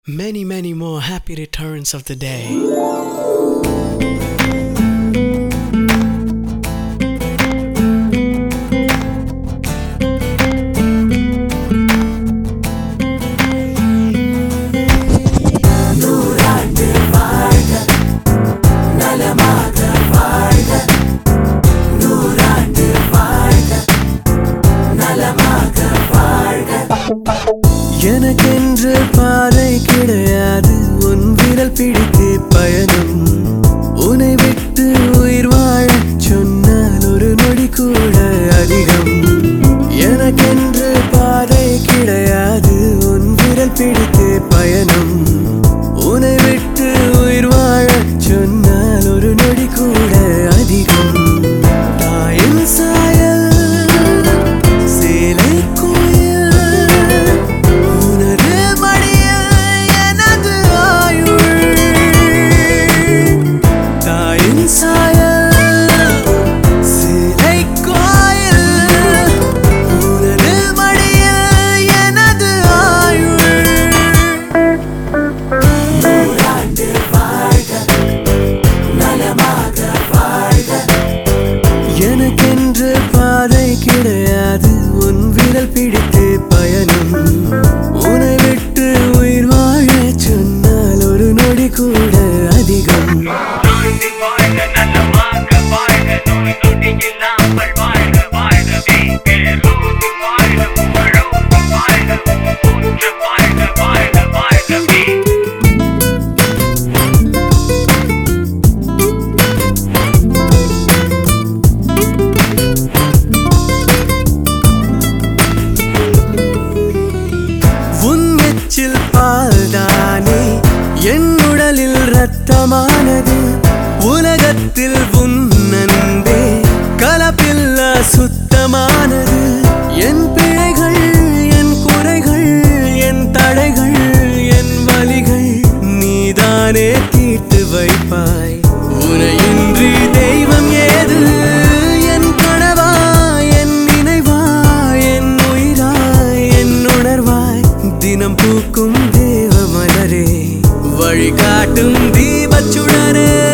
Many, many more happy returns of the day. எனக்கென்று பாதை கிடையாது உன் விரல் பிடித்து பயணம் உன்னை விட்டு உயிர் வாழச் சொன்னால் ஒரு நொடி கூட அதிகம் எனக்கென்று பாதை கிடையாது உன் விரல் பிடித்து பயணம் உன்னை விட்டு உயிர் வாழச் சொன்னால் ஒரு நொடி கூட அதிகம் தாயின் சாயல் சேலை கோயில் உனது மடியில் எனது ஆயுள் தாயின் சாயல் சிலை கோயில் உனது மடியில் எனது ஆயுள் நூறாண்டு வாழ்க நலமாக வாழ்க எனக்கென்று பாதை கிடையாது உன் விரல் பிடித்து பயணம் உன்னை விட்டு உயிர் வாழச் சொன்னால் ஒரு நொடி கூட அதிகம் ஆண்டு வாழ்க நலமாக வாழ்க நோய் நொடி இல்லாமல் வாழ்க வாழ்கவே பேரோடு வாழ்க புகழோடு வாழ்க போற்ற வாழ்க வாழ்க வாழ்கவே உன் எச்சில் பால்தானே என் உடலில் ரத்தமானது உலகத்தில் உன் அன்பே கலப்பில்ல சுத்தமானது என் பிழைகள் என் குறைகள் என் தடைகள் என் வலிகள் நீதானே தீர்த்து வைப்பாய் உனையின்றி தெய்வம் ஏது என் கனவா என் நினைவா என் உயிராய் என் உணர்வாய் தினம் பூக்கும் தேவ மலரே வழிகாட்டும் தீபச்சுடரே